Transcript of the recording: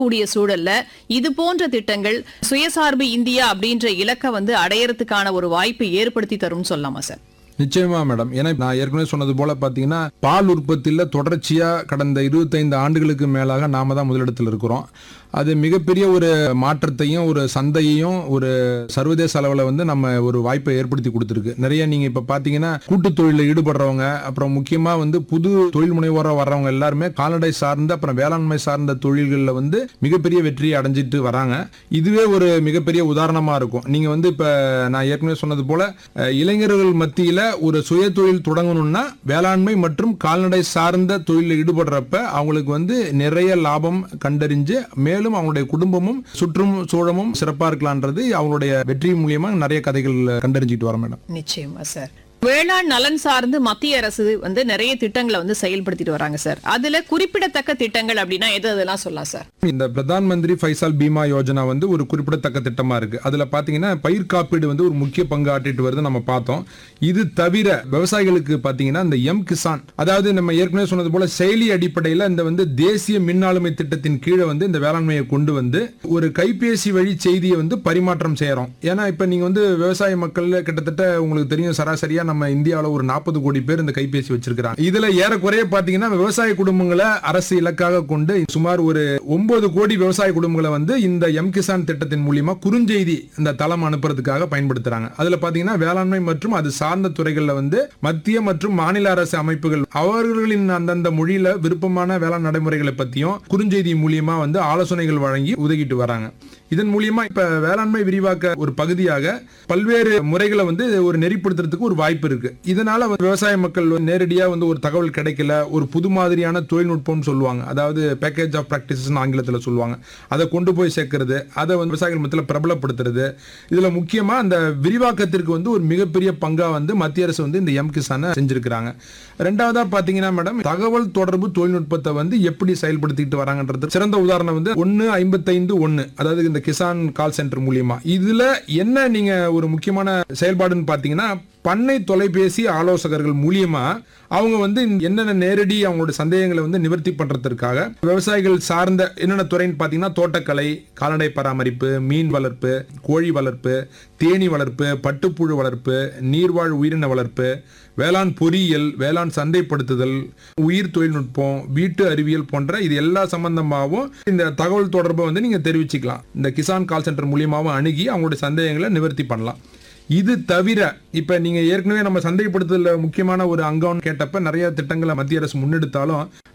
கூடிய சூழல்ல இது போன்ற திட்டங்கள் சுயசார்பு இந்தியா அப்படின்ற இலக்கை வந்து அடையறதுக்கான ஒரு வாய்ப்பை ஏற்படுத்தி தரும்னு சொல்லலாமா சார் நிச்சயமா மேடம் ஏன்னா நான் ஏற்கனவே சொன்னது போல பாத்தீங்கன்னா பால் உற்பத்தியில தொடர்ச்சியா கடந்த இருபத்தைந்து ஆண்டுகளுக்கு மேலாக நாம தான் முதலிடத்தில் இருக்கிறோம் அது மிகப்பெரிய ஒரு மாற்றத்தையும் ஒரு சந்தையையும் ஒரு சர்வதேச அளவில் வந்து நம்ம ஒரு வாய்ப்பை ஏற்படுத்தி கொடுத்துருக்கு நிறைய நீங்க இப்ப பாத்தீங்கன்னா கூட்டுத் தொழிலில் ஈடுபடுறவங்க அப்புறம் முக்கியமா வந்து புது தொழில் முனைவோராக வர்றவங்க எல்லாருமே கால்நடை சார்ந்த அப்புறம் வேளாண்மை சார்ந்த தொழில்களில் வந்து மிகப்பெரிய வெற்றியை அடைஞ்சிட்டு வராங்க இதுவே ஒரு மிகப்பெரிய உதாரணமா இருக்கும் நீங்க வந்து இப்ப நான் ஏற்கனவே சொன்னது போல அஹ், இளைஞர்கள் மத்தியில ஒரு சுய தொழில் தொடங்கணும்னா வேளாண்மை மற்றும் கால்நடை சார்ந்த தொழிலில் ஈடுபடுறப்ப அவங்களுக்கு வந்து நிறைய லாபம் கண்டறிஞ்சு மேலும் அவங்களுடைய குடும்பமும் சுற்றும் சூழமும் சிறப்பா இருக்கலான்றது அவங்களுடைய வெற்றி மூலியமா நிறைய கதைகள் கண்டறிஞ்சிட்டு வரோம் மேடம் நிச்சயமா சார் வேளாண் நலன் சார்ந்து மத்திய அரசு வந்து நிறைய திட்டங்களை வந்து செயல்படுத்திட்டு வராங்க சார் அதுல குறிப்பிடத்தக்க திட்டங்கள் அப்படின்னா எது அதெல்லாம் சொல்லலாம் சார் இந்த பிரதான் மந்திரி ஃபைசால் பீமா யோஜனா வந்து ஒரு குறிப்பிடத்தக்க திட்டமா இருக்கு அதுல பாத்தீங்கன்னா பயிர் காப்பீடு வந்து ஒரு முக்கிய பங்கு ஆற்றிட்டு வருது நம்ம பார்த்தோம் இது தவிர விவசாயிகளுக்கு பாத்தீங்கன்னா இந்த எம் கிசான் அதாவது நம்ம ஏற்கனவே சொன்னது போல செயலி அடிப்படையில் இந்த வந்து தேசிய மின் ஆளுமை திட்டத்தின் கீழே வந்து இந்த வேளாண்மையை கொண்டு வந்து ஒரு கைபேசி வழி செய்தியை வந்து பரிமாற்றம் செய்யறோம் ஏன்னா இப்ப நீங்க வந்து விவசாய மக்கள் கிட்டத்தட்ட உங்களுக்கு தெரியும் சராசரியா நம்ம இந்தியாவில் ஒரு நாற்பது கோடி பேர் இந்த கைபேசி வச்சிருக்கிறாங்க இதுல ஏறக்குறைய பாத்தீங்கன்னா விவசாய குடும்பங்களை அரசு இலக்காக கொண்டு சுமார் ஒரு ஒன்பது கோடி விவசாய குடும்பங்களை வந்து இந்த எம் கிசான் திட்டத்தின் மூலியமா குறுஞ்செய்தி இந்த தளம் அனுப்புறதுக்காக பயன்படுத்துறாங்க அதுல பாத்தீங்கன்னா வேளாண்மை மற்றும் அது சார்ந்த துறைகள்ல வந்து மத்திய மற்றும் மாநில அரசு அமைப்புகள் அவர்களின் அந்தந்த மொழியில விருப்பமான வேளாண் நடைமுறைகளை பத்தியும் குறுஞ்செய்தி மூலியமா வந்து ஆலோசனைகள் வழங்கி உதவிட்டு வராங்க இதன் மூலியமா இப்ப வேளாண்மை விரிவாக்க ஒரு பகுதியாக பல்வேறு முறைகளை வந்து ஒரு நெறிப்படுத்துறதுக்கு ஒரு வாய்ப்பு இருக்கு இதனால வந்து விவசாய மக்கள் வந்து நேரடியா வந்து ஒரு தகவல் கிடைக்கல ஒரு புது மாதிரியான தொழில்நுட்பம்னு சொல்லுவாங்க அதாவது பேக்கேஜ் ஆஃப் ப்ராக்டிசஸ் ஆங்கிலத்தில் சொல்லுவாங்க அதை கொண்டு போய் சேர்க்கறது அதை வந்து விவசாயிகள் மத்தியில் பிரபலப்படுத்துறது இதுல முக்கியமா அந்த விரிவாக்கத்திற்கு வந்து ஒரு மிகப்பெரிய பங்கா வந்து மத்திய அரசு வந்து இந்த எம் கிசானை செஞ்சிருக்கிறாங்க ரெண்டாவதா பாத்தீங்கன்னா மேடம் தகவல் தொடர்பு தொழில்நுட்பத்தை வந்து எப்படி செயல்படுத்திட்டு வராங்கன்றது சிறந்த உதாரணம் வந்து ஒன்னு ஐம்பத்தைந்து ஒன்னு அதாவது இந்த கிசான் கால் சென்டர் மூலியமா இதுல என்ன நீங்க ஒரு முக்கியமான செயல்பாடுன்னு பாத்தீங்கன்னா பண்ணை தொலைபேசி ஆலோசகர்கள் மூலியமா அவங்க வந்து இந்த என்னென்ன நேரடி அவங்களோட சந்தேகங்களை வந்து நிவர்த்தி பண்றதற்காக விவசாயிகள் சார்ந்த என்னென்ன துறைன்னு பார்த்தீங்கன்னா தோட்டக்கலை கால்நடை பராமரிப்பு மீன் வளர்ப்பு கோழி வளர்ப்பு தேனீ வளர்ப்பு பட்டுப்புழு வளர்ப்பு நீர்வாழ் உயிரின வளர்ப்பு வேளாண் பொறியியல் வேளாண் சந்தைப்படுத்துதல் உயிர் தொழில்நுட்பம் வீட்டு அறிவியல் போன்ற இது எல்லா சம்பந்தமாகவும் இந்த தகவல் தொடர்பை வந்து நீங்க தெரிவிச்சுக்கலாம் இந்த கிசான் கால் சென்டர் மூலியமாகவும் அணுகி அவங்களுடைய சந்தேகங்களை நிவர்த்தி பண்ணலாம் இது தவிர இப்ப நீங்க ஏற்கனவே நம்ம சந்தைப்படுத்துதல முக்கியமான ஒரு அங்கம்னு கேட்டப்ப நிறைய திட்டங்களை மத்திய அரசு முன்னெடுத்தாலும்